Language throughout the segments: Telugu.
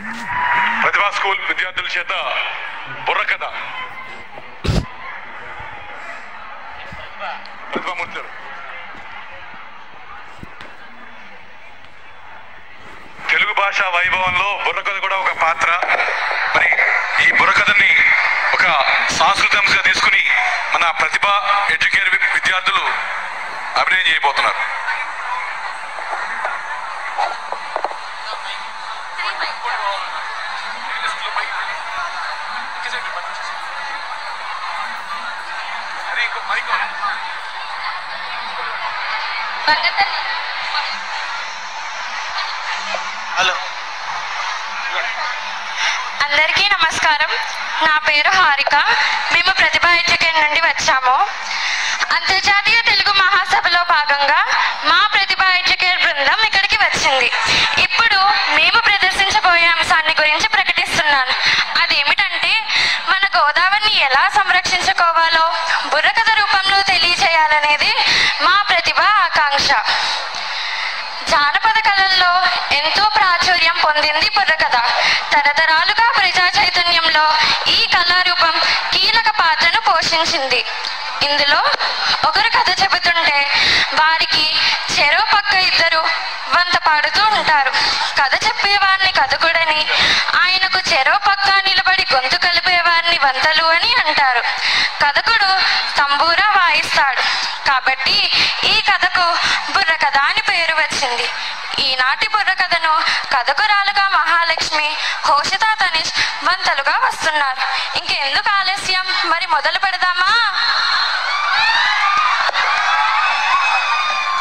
ప్రతిభా స్కూల్ విద్యార్థుల చేత బుర్రకథ ప్రతిభామూర్తి గారు. తెలుగు భాష వైభవంలో బుర్రకథ కూడా ఒక పాత్ర మరి ఈ బుర్రకథని ఒక సాంస్కృతికంగా తీసుకుని మన ప్రతిభ ఎడ్యుకేర్ విద్యార్థులు అభినయం చేయబోతున్నారు హలో అందరికీ నమస్కారం నా పేరు హారిక మేము ప్రతిభ ఎడ్యుకేట్ నుండి వచ్చాము అంతర్జాతీయ తెలుగు మహాసభలో భాగంగా మా ప్రతిభ ఎడ్యుకేట్ బృందం ఇక్కడికి వచ్చింది ఇప్పుడు మేము ప్రదర్శించబోయే అంశాన్ని గురించి ప్రకటిస్తున్నాను అదేమిటంటే మన గోదావరిని ఎలా సంరక్షించుకోవాలో బుర్రకథ రూపంలో తెలియచేయాలనేది మా ప్రతిభ ఆకాంక్ష జానపద కళల్లో ఎంతో ప్రాచుర్యం పొందింది బుర్రకథ తరతరాలుగా ప్రజా చైతన్యంలో ఈ కళారూపం కీలక పాత్రను పోషించింది ఇందులో ఒకరు కథ చెబుతుంటే వారికి చెరో పక్క ఇద్దరు వంత పాడుతూ ఉంటారు కథ చెప్పేవారిని కథకుడని ఆయనకు చెరో పక్క నిలబడి గొంతు కలిపేవారిని వంతలు అని అంటారు కథకుడు తంబూరా వాయిస్తాడు కాబట్టి ఈ కథకు బుర్ర కథ అని పేరు వచ్చింది ఈనాటి బుర్ర కథను కథకురాలుగా మహాలక్ష్మి హోషిత తనిష్ వంతలుగా వస్తున్నారు ఇంకెందుకు ఆలస్యం మరి మొదలు పెడదామా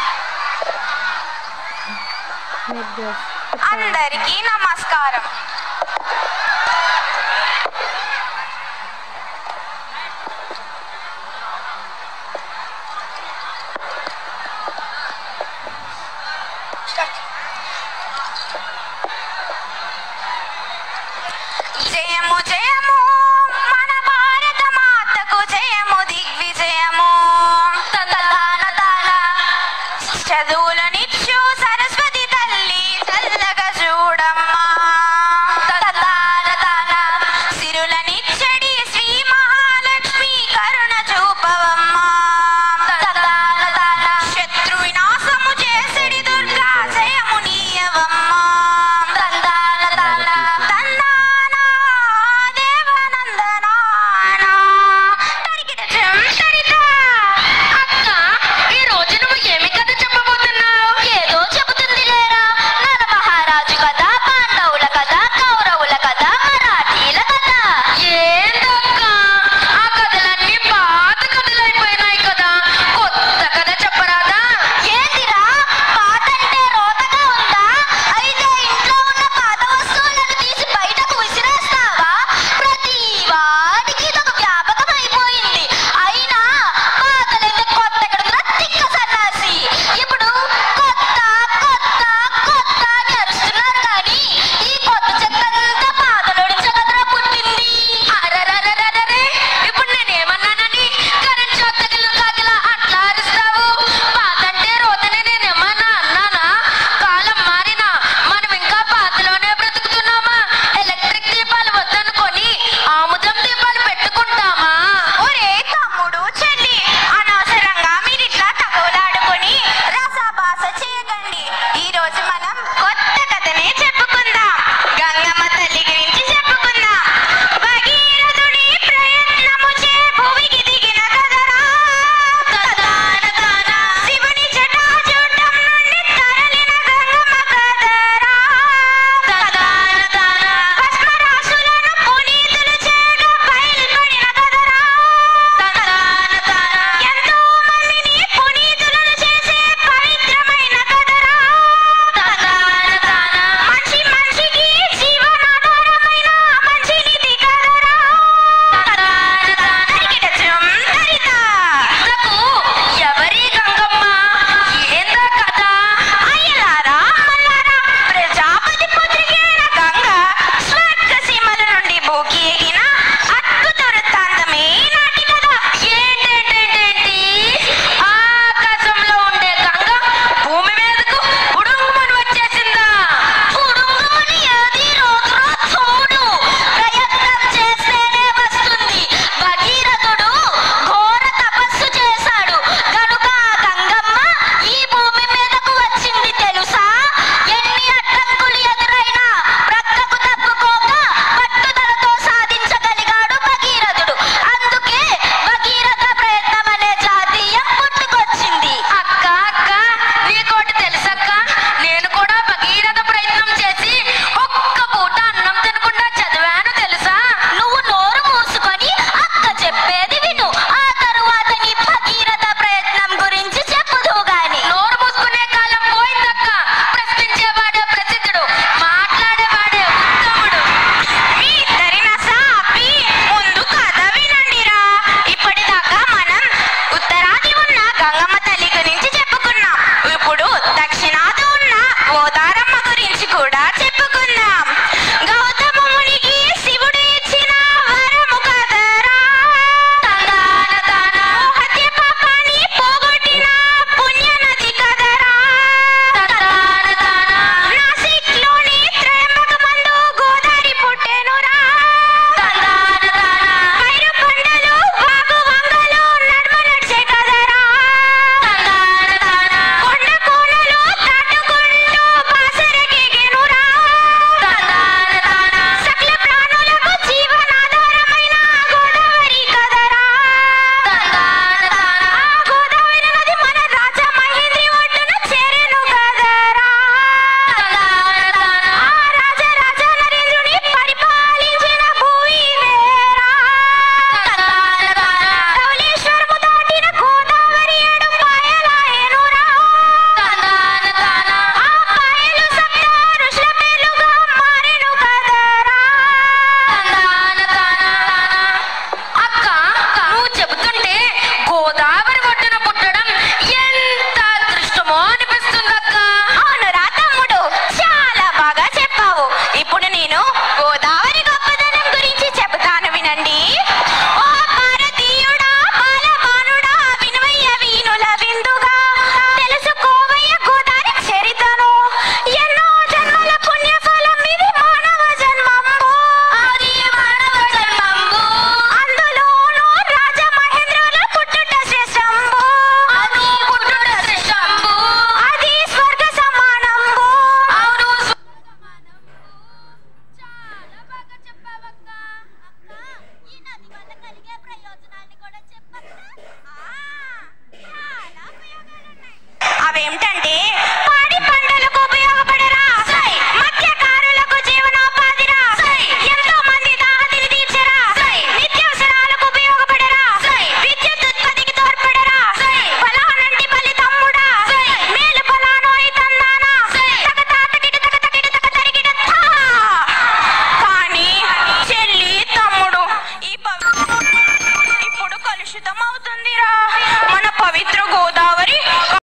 అందరికీ నమస్కారం